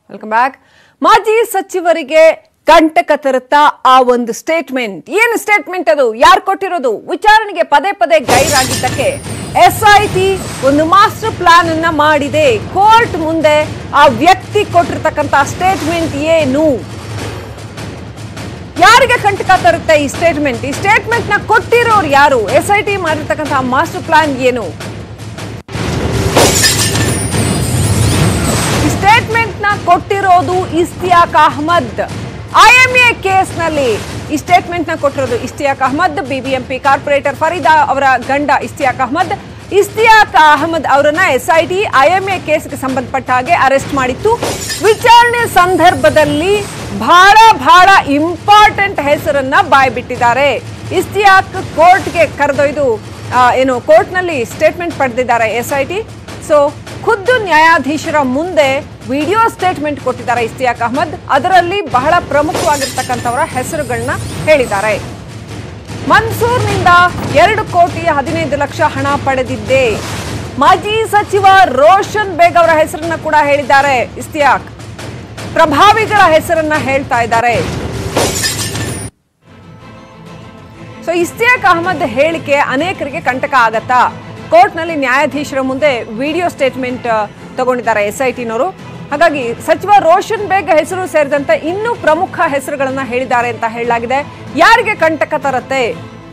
welcome back ಮಾಜಿ ಸಚಿವರಿಗೆ ಕಂಟಕ ತರುತ್ತಾ ಆ ಒಂದು ಸ್ಟೇಟ್ಮೆಂಟ್ ಏನು ಸ್ಟೇಟ್ಮೆಂಟ್ ಅದು ಯಾರು ಕೊಟ್ಟಿರೋದು ವಿಚಾರಣೆಗೆ ಪದೇ ಪದೇ ಗೈರಾಗಿದ್ದಕ್ಕೆ ಎಸ್ಐಟಿ ಒಂದು ಮಾಸ್ಟರ್ ಪ್ಲಾನ್ ಅನ್ನ ಮಾಡಿದೆ ಕೋರ್ಟ್ ಮುಂದೆ ಆ ವ್ಯಕ್ತಿ ಕೊಟ್ಟಿರ್ತಕ್ಕಂಥ ಸ್ಟೇಟ್ಮೆಂಟ್ ಏನು ಯಾರಿಗೆ ಕಂಟಕ ತರುತ್ತೆ ಈ ಸ್ಟೇಟ್ಮೆಂಟ್ ಈ ಸ್ಟೇಟ್ಮೆಂಟ್ ನ ಕೊಟ್ಟಿರೋರು ಯಾರು ಎಸ್ ಐ ಟಿ ಮಾಡಿರ್ತಕ್ಕಂಥ ಮಾಸ್ಟರ್ ಪ್ಲಾನ್ ಏನು ಈ ಸ್ಟೇಟ್ಮೆಂಟ್ ನ ಕೊಟ್ಟಿರೋದು ಇಸ್ತಿಯಾಕ್ ಅಹಮದ್ ಐಎಂಎ ಕೇಸ್ ನಲ್ಲಿ ಈ ಸ್ಟೇಟ್ಮೆಂಟ್ ನ ಕೊಟ್ಟಿರೋದು ಇಸ್ತಿಯಾಕ್ ಅಹಮದ್ ಬಿಬಿಎಂಪಿ ಕಾರ್ಪೊರೇಟರ್ ಫರೀದಾ ಅವರ ಗಂಡ ಇಸ್ತಿಯಾಕ್ ಅಹಮದ್ ಇಸ್ತಿಯಾಕ್ ಅಹಮದ್ ಅವರನ್ನ ಎಸ್ಐಟಿ ಐಎಂಎ ಕೇಸ್ಗೆ ಸಂಬಂಧಪಟ್ಟ ಹಾಗೆ ಅರೆಸ್ಟ್ ಮಾಡಿತ್ತು ವಿಚಾರಣೆ ಸಂದರ್ಭದಲ್ಲಿ ಬಹಳ ಬಹಳ ಇಂಪಾರ್ಟೆಂಟ್ ಹೆಸರನ್ನ ಬಾಯ್ಬಿಟ್ಟಿದ್ದಾರೆ ಇಸ್ತಿಯಾಕ್ ಕೋರ್ಟ್ಗೆ ಕರೆದೊಯ್ದು ಆ, ಏನು ಕೋರ್ಟ್ನಲ್ಲಿ ಸ್ಟೇಟ್ಮೆಂಟ್ ಪಡೆದಿದ್ದಾರೆ ಎಸ್ಐಟಿ ಸೊ ಖುದ್ದು ನ್ಯಾಯಾಧೀಶರ ಮುಂದೆ ವಿಡಿಯೋ ಸ್ಟೇಟ್ಮೆಂಟ್ ಕೊಟ್ಟಿದ್ದಾರೆ ಇಸ್ತಿಯಾಕ್ ಅಹಮದ್ ಅದರಲ್ಲಿ ಬಹಳ ಪ್ರಮುಖವಾಗಿರ್ತಕ್ಕಂಥವರ ಹೆಸರುಗಳನ್ನ ಹೇಳಿದ್ದಾರೆ ಮನ್ಸೂರ್ನಿಂದ ಎರಡು ಕೋಟಿ ಹದಿನೈದು ಲಕ್ಷ ಹಣ ಪಡೆದಿದ್ದೆ ಮಾಜಿ ಸಚಿವ ರೋಷನ್ ಬೇಗ್ ಅವರ ಹೆಸರನ್ನ ಕೂಡ ಹೇಳಿದ್ದಾರೆ ಇಸ್ತಿಯಾಕ್ ಪ್ರಭಾವಿಗಳ ಹೆಸರನ್ನ ಹೇಳ್ತಾ ಇದ್ದಾರೆ ಸೊ ಇಸ್ತಿಯಾಕ್ ಅಹಮದ್ ಹೇಳಿಕೆ ಅನೇಕರಿಗೆ ಕಂಟಕ ಆಗತ್ತಾ ಕೋರ್ಟ್ನಲ್ಲಿ ನ್ಯಾಯಾಧೀಶರ ಮುಂದೆ ವಿಡಿಯೋ ಸ್ಟೇಟ್ಮೆಂಟ್ ತಗೊಂಡಿದ್ದಾರೆ ಎಸ್ ಐ ಟಿನವರು ಹಾಗಾಗಿ ಸಚಿವ ರೋಷನ್ ಬೇಗ್ ಹೆಸರು ಸೇರಿದಂತೆ ಇನ್ನೂ ಪ್ರಮುಖ ಹೆಸರುಗಳನ್ನ ಹೇಳಿದ್ದಾರೆ ಅಂತ ಹೇಳಲಾಗಿದೆ ಯಾರಿಗೆ ಕಂಟಕ ತರತ್ತೆ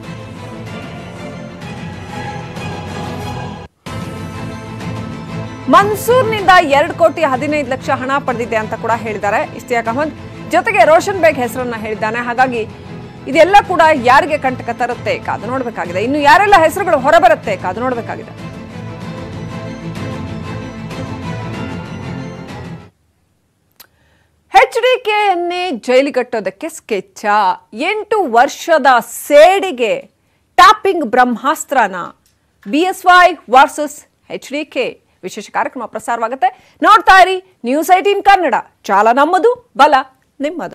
ಮನ್ಸೂರ್ನಿಂದ ಎರಡು ಕೋಟಿ ಹದಿನೈದು ಲಕ್ಷ ಹಣ ಪಡೆದಿದೆ ಅಂತ ಕೂಡ ಹೇಳಿದ್ದಾರೆ ಇಸ್ತಿಯಾಕ್ ಅಹಮದ್ ಜೊತೆಗೆ ರೋಷನ್ ಬೇಗ್ ಹೆಸರನ್ನ ಹೇಳಿದ್ದಾನೆ ಹಾಗಾಗಿ ಇದೆಲ್ಲ ಕೂಡ ಯಾರಿಗೆ ಕಂಟಕ ತರುತ್ತೆ ಕಾದು ನೋಡಬೇಕಾಗಿದೆ ಇನ್ನು ಯಾರೆಲ್ಲ ಹೆಸರುಗಳು ಹೊರಬರುತ್ತೆ ಕಾದು ನೋಡಬೇಕಾಗಿದೆ ಎಚ್ ಡಿ ಕೆಯನ್ನೇ ಜೈಲಿಗಟ್ಟೋದಕ್ಕೆ ಸ್ಕೆಚ್ಚ ಎಂಟು ವರ್ಷದ ಸೇಡಿಗೆ ಟ್ಯಾಪಿಂಗ್ ಬ್ರಹ್ಮಾಸ್ತ್ರನ B S Y versus H D K ವಿಶೇಷ ಕಾರ್ಯಕ್ರಮ ಪ್ರಸಾರವಾಗುತ್ತೆ ನೋಡ್ತಾ ಇರಿ ನ್ಯೂಸ್ ಐಟೀನ್ ಕನ್ನಡ ಚಾಲ ನಮ್ಮದು ಬಲ ನಿಮ್ಮದು